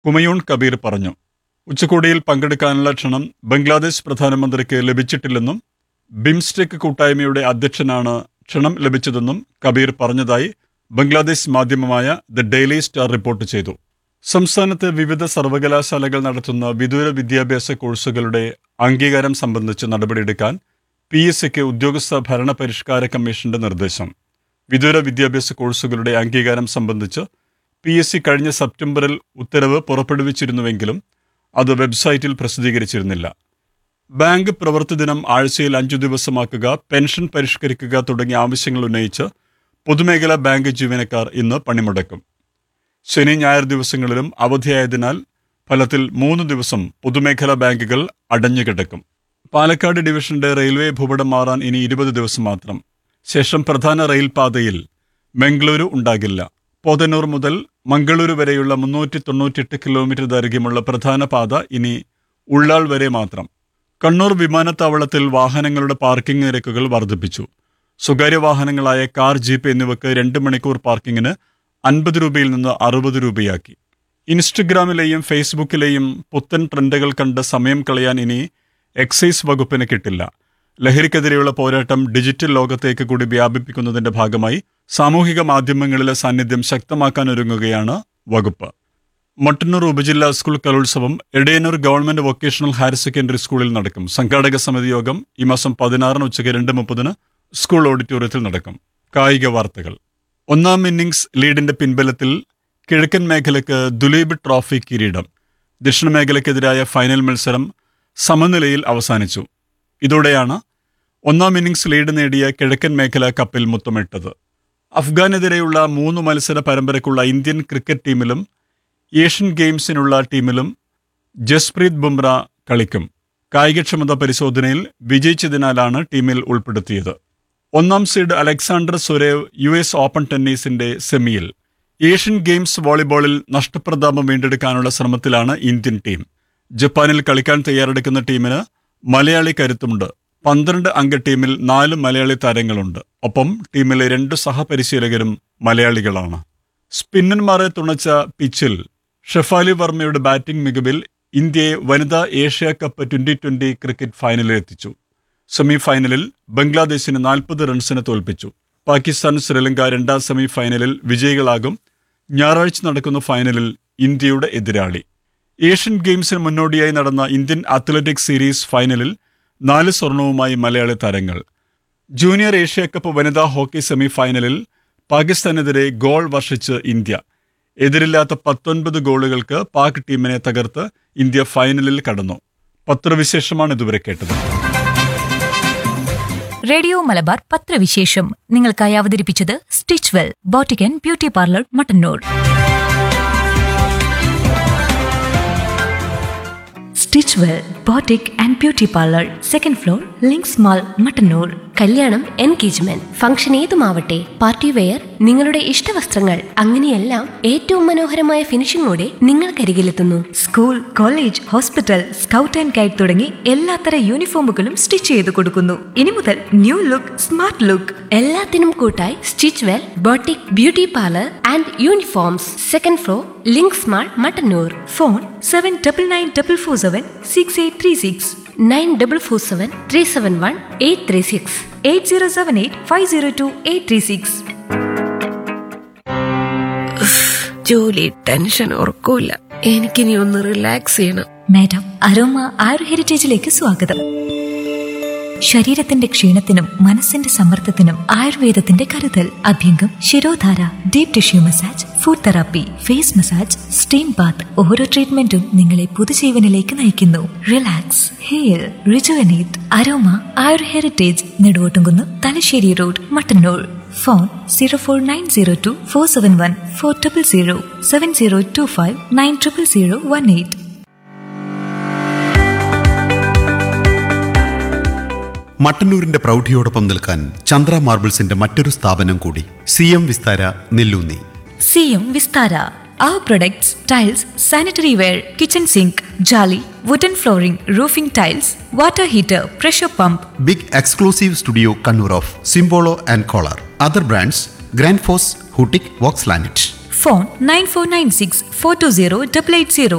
കുമയൂൺ കബീർ പറഞ്ഞു ഉച്ചകോടിയിൽ പങ്കെടുക്കാനുള്ള ക്ഷണം ബംഗ്ലാദേശ് പ്രധാനമന്ത്രിക്ക് ലഭിച്ചിട്ടില്ലെന്നും ബിംസ്റ്റെക് കൂട്ടായ്മയുടെ അധ്യക്ഷനാണ് ക്ഷണം ലഭിച്ചതെന്നും കബീർ പറഞ്ഞതായി ബംഗ്ലാദേശ് മാധ്യമമായ ദ ഡെയിലി സ്റ്റാർ റിപ്പോർട്ട് ചെയ്തു സംസ്ഥാനത്ത് വിവിധ സർവകലാശാലകൾ നടത്തുന്ന വിദൂര വിദ്യാഭ്യാസ കോഴ്സുകളുടെ അംഗീകാരം സംബന്ധിച്ച് നടപടിയെടുക്കാൻ പി എസ് സിക്ക് ഉദ്യോഗസ്ഥ ഭരണ പരിഷ്കാര കമ്മീഷന്റെ നിർദ്ദേശം വിദൂര വിദ്യാഭ്യാസ കോഴ്സുകളുടെ അംഗീകാരം സംബന്ധിച്ച് പി എസ് സി കഴിഞ്ഞ സെപ്റ്റംബറിൽ ഉത്തരവ് പുറപ്പെടുവിച്ചിരുന്നുവെങ്കിലും അത് വെബ്സൈറ്റിൽ പ്രസിദ്ധീകരിച്ചിരുന്നില്ല ബാങ്ക് പ്രവൃത്തി ദിനം ആഴ്ചയിൽ അഞ്ചു ദിവസമാക്കുക പെൻഷൻ പരിഷ്കരിക്കുക തുടങ്ങിയ ആവശ്യങ്ങൾ ഉന്നയിച്ച് പൊതുമേഖലാ ബാങ്ക് ജീവനക്കാർ ഇന്ന് പണിമുടക്കും ശനി ഞായർ ദിവസങ്ങളിലും അവധിയായതിനാൽ ഫലത്തിൽ മൂന്ന് ദിവസം പൊതുമേഖലാ ബാങ്കുകൾ അടഞ്ഞുകിടക്കും പാലക്കാട് ഡിവിഷന്റെ റെയിൽവേ ഭൂപടം മാറാൻ ഇനി ഇരുപത് ദിവസം മാത്രം ശേഷം പ്രധാന റെയിൽ പാതയിൽ മംഗളൂരു ഉണ്ടാകില്ല പോതന്നൂർ മുതൽ മംഗളൂരു വരെയുള്ള മുന്നൂറ്റി തൊണ്ണൂറ്റിയെട്ട് കിലോമീറ്റർ ദൈർഘ്യമുള്ള പ്രധാന പാത ഇനി ഉള്ളാൾ വരെ മാത്രം കണ്ണൂർ വിമാനത്താവളത്തിൽ വാഹനങ്ങളുടെ പാർക്കിംഗ് നിരക്കുകൾ വർദ്ധിപ്പിച്ചു സ്വകാര്യ വാഹനങ്ങളായ കാർ ജീപ്പ് എന്നിവയ്ക്ക് രണ്ട് മണിക്കൂർ പാർക്കിങ്ങിന് അൻപത് രൂപയിൽ നിന്ന് അറുപത് രൂപയാക്കി ഇൻസ്റ്റഗ്രാമിലെയും ഫേസ്ബുക്കിലെയും പുത്തൻ ട്രെൻഡുകൾ കണ്ട് സമയം കളയാൻ ഇനി എക്സൈസ് വകുപ്പിന് കിട്ടില്ല ലഹരിക്കെതിരെയുള്ള പോരാട്ടം ഡിജിറ്റൽ ലോകത്തേക്ക് കൂടി വ്യാപിപ്പിക്കുന്നതിന്റെ ഭാഗമായി സാമൂഹിക മാധ്യമങ്ങളിലെ സാന്നിധ്യം ശക്തമാക്കാനൊരുങ്ങുകയാണ് വകുപ്പ് മട്ടന്നൂർ ഉപജില്ലാ സ്കൂൾ കലോത്സവം Edayannur government vocational higher secondary സ്കൂളിൽ നടക്കും സംഘാടക സമിതി യോഗം ഈ മാസം പതിനാറിന് ഉച്ചയ്ക്ക് രണ്ട് മുപ്പതിന് സ്കൂൾ ഓഡിറ്റോറിയത്തിൽ നടക്കും കായിക വാർത്തകൾ ഒന്നാം ഇന്നിംഗ്സ് ലീഡിന്റെ പിൻബലത്തിൽ കിഴക്കൻ മേഖലയ്ക്ക് ദുലീബ് ട്രോഫി കിരീടം ദക്ഷിണ മേഖലയ്ക്കെതിരായ ഫൈനൽ മത്സരം സമനിലയിൽ അവസാനിച്ചു ഇതോടെയാണ് ഒന്നാം ഇന്നിംഗ്സ് ലീഡ് നേടിയ കിഴക്കൻ മേഖല കപ്പിൽ മുത്തമിട്ടത് അഫ്ഗാനെതിരെയുള്ള മൂന്ന് മത്സര പരമ്പരയ്ക്കുള്ള ഇന്ത്യൻ ക്രിക്കറ്റ് ടീമിലും ഏഷ്യൻ ഗെയിംസിനുള്ള ടീമിലും ജസ്പ്രീത് ബുംറ കളിക്കും കായികക്ഷമത പരിശോധനയിൽ വിജയിച്ചതിനാലാണ് ടീമിൽ ഉൾപ്പെടുത്തിയത് ഒന്നാം seed Alexander Zverev U S open ടെന്നീസിന്റെ സെമിയിൽ ഏഷ്യൻ ഗെയിംസ് വോളിബോളിൽ നഷ്ടപ്രതാപം വീണ്ടെടുക്കാനുള്ള ശ്രമത്തിലാണ് ഇന്ത്യൻ ടീം ജപ്പാനിൽ കളിക്കാൻ തയ്യാറെടുക്കുന്ന ടീമിന് മലയാളി കരുത്തുമുണ്ട് പന്ത്രണ്ട് അംഗ ടീമിൽ നാല് മലയാളി താരങ്ങളുണ്ട് ഒപ്പം ടീമിലെ രണ്ട് സഹപരിശീലകരും മലയാളികളാണ് സ്പിന്നർമാരെ തുണച്ച പിച്ചിൽ ഷെഫാലി വർമ്മയുടെ ബാറ്റിംഗ് മികവിൽ ഇന്ത്യയെ വനിതാ Asia cup twenty twenty cricket ഫൈനലിൽ എത്തിച്ചു സെമി ഫൈനലിൽ ബംഗ്ലാദേശിന് നാൽപ്പത് റൺസിന് തോൽപ്പിച്ചു പാകിസ്ഥാൻ ശ്രീലങ്ക രണ്ടാം സെമി ഫൈനലിൽ വിജയികളാകും ഞായറാഴ്ച നടക്കുന്ന ഫൈനലിൽ ഇന്ത്യയുടെ എതിരാളി ഏഷ്യൻ ഗെയിംസിന് മുന്നോടിയായി നടന്ന ഇന്ത്യൻ അത്ലറ്റിക് സീരീസ് ഫൈനലിൽ നാല് സ്വർണവുമായി മലയാളി താരങ്ങൾ ജൂനിയർ ഏഷ്യ കപ്പ് വനിതാ ഹോക്കി സെമി ഫൈനലിൽ പാകിസ്ഥാനെതിരെ ഗോൾ വർഷിച്ച് ഇന്ത്യ എതിരില്ലാത്ത പത്തൊൻപത് ഗോളുകൾക്ക് പാക് ടീമിനെ തകർത്ത് ഇന്ത്യ ഫൈനലിൽ കടന്നു പത്രവിശേഷമാണ് ഇതുവരെ കേട്ടത് റേഡിയോ മലബാർ പത്രവിശേഷം നിങ്ങൾക്കായി അവതരിപ്പിച്ചത് Stitch Well boutique and beauty parlour Mattannur Stitch Well boutique and beauty parlour second floor Links mall Mattannur കല്യാണം എൻഗേജ്മെന്റ് ഫംഗ്ഷൻ ഏതുമാവട്ടെ പാർട്ടി വെയർ നിങ്ങളുടെ ഇഷ്ടവസ്ത്രങ്ങൾ അങ്ങനെയെല്ലാം ഏറ്റവും മനോഹരമായ ഫിനിഷിംഗോടെ നിങ്ങൾക്കരികിലെത്തുന്നു school college hospital scout and guide തുടങ്ങി എല്ലാത്തര യൂണിഫോമുകളും സ്റ്റിച്ച് ചെയ്ത് കൊടുക്കുന്നു ഇനി മുതൽ ന്യൂ ലുക്ക് സ്മാർട്ട് ലുക്ക് എല്ലാത്തിനും കൂട്ടായി Stitch Well boutique beauty parlour and uniforms second floor Links mall Mattannur phone seven double nine double four seven six eight three six nine double four seven three seven one eight three six eight zero seven eight five zero two eight three six ജോലി tension ഉറക്കൂല എനിക്കിനി ഒന്ന് relax ചെയ്യണം madam aroma ആയുർ ഹെറിറ്റേജിലേക്ക് സ്വാഗതം ശരീരത്തിന്റെ ക്ഷീണത്തിനും മനസ്സിന്റെ സമ്മർദ്ദത്തിനും ആയുർവേദത്തിന്റെ കരുതൽ abhyangam shirodhara deep tissue massage foot therapy face massage steam bath ഓരോ ട്രീറ്റ്മെന്റും നിങ്ങളെ പുതുജീവനിലേക്ക് നയിക്കുന്നു relax hair rejuvenate aroma Ayur heritage Neduvottumkunnu Thalassery road Mattannur phone zero four nine zero two four seven one four triple zero seven zero two five nine triple zero one eight മട്ടന്നൂരിന്റെ പ്രൗഢിയോടൊപ്പം നിൽക്കാൻ ചന്ദ്ര മാർബിൾസിന്റെ മറ്റൊരു സ്ഥാപനം കൂടി C M Vistara Nelloonni C M Vistara Our products, tiles, sanitary ware, kitchen sink, jolly, wooden flooring, roofing tiles, water heater, pressure pump, big exclusive studio Kannur of Simpolo and Kohler other brands Grundfos ഹൂട്ടിക് Vox ലാനറ്റ് phone 9496 420 880.